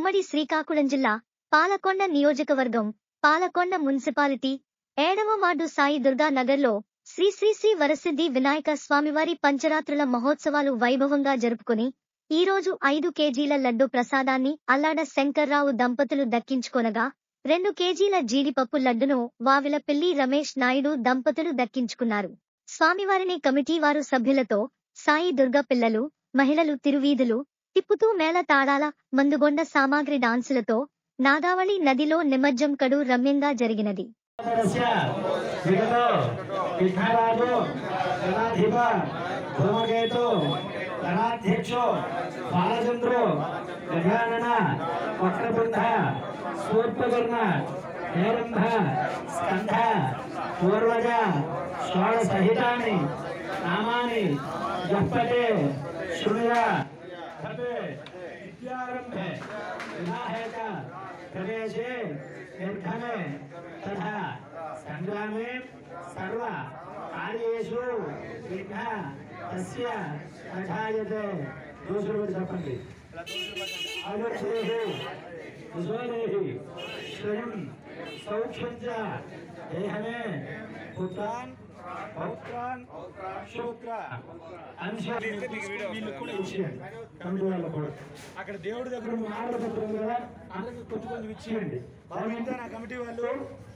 ఉమ్మడి శ్రీకాకుళం జిల్లా పాలకొండ నియోజకవర్గం పాలకొండ మున్సిపాలిటీ ఏడవ వార్డు సాయి దుర్గా నగర్లో శ్రీ శ్రీ శ్రీ వరసిద్ధి వినాయక స్వామివారి పంచరాత్రుల మహోత్సవాలు వైభవంగా జరుపుకుని ఈ రోజు ఐదు కేజీల లడ్డు ప్రసాదాన్ని అల్లాడ శంకర్రావు దంపతులు దక్కించుకొనగా రెండు కేజీల జీడిపప్పు లడ్డును వావిలపెల్లి రమేష్ నాయుడు దంపతులు దక్కించుకున్నారు స్వామివారిని కమిటీ వారు సభ్యులతో సాయి దుర్గా పిల్లలు మహిళలు తిరువీధులు తిప్పుతూ మేళ తాళాల మందుగొండ సామాగ్రి డాన్సులతో నాగావళి నదిలో నిమజ్జం కడు రమ్యంగా జరిగినది సదస్య విగతో విఘ్నరాజు గణాధిప ధూమకేతు గణాధ్యక్షో బాలచంద్రు గజానన వక్రబుద్ధ సూర్పకర్ణ హేరంభ స్కంధ పూర్వజ షోడసహితాని నామాని జప్పతే శృణుయ ఘటే విద్యారంభే వినాయక ప్రవేశే నిర్ధనే తథా సంగ్రామే సర్వ కార్యేషు విఘ్న తస్య నఠాయతే దూసరు కూడా చెప్పండి ఆగచ్చేహి విశ్వదేహి స్వయం సౌఖ్యం చ దేహమే పుత్రాన్ పౌత్రాన్ శూద్ర అంశ వీళ్ళు కూడా ఇచ్చేయండి కమిటీ వాళ్ళు కూడా అక్కడ దేవుడి దగ్గర ఉన్న ఆడపత్రం కదా అందరికి కొంచెం కొంచెం ఇచ్చేయండి బాగుంటే నా కమిటీ వాళ్ళు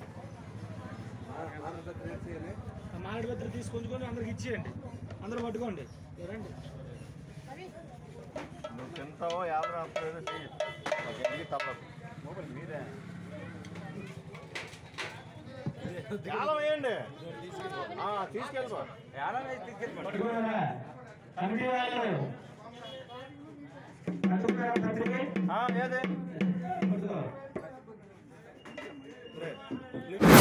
మారడపత్రం తీసుకొచ్చుకొని అందరికి ఇచ్చేయండి అందరూ పట్టుకోండి రండి నువ్వు తింటావో యాభై రావట్లేదు చెయ్యి మాకు ఎందుకు తప్పదు మొబైల్ మీరే ఏలం వేయండి ఆ, తీసుకెళ్ళిపో ఏలం వేసి తీసుకెళ్ళిపో పట్టుకోరా కమిటీ వాళ్ళు పట్టుకున్నారా పత్రిక ఆ, లేదే పట్టుకో లే.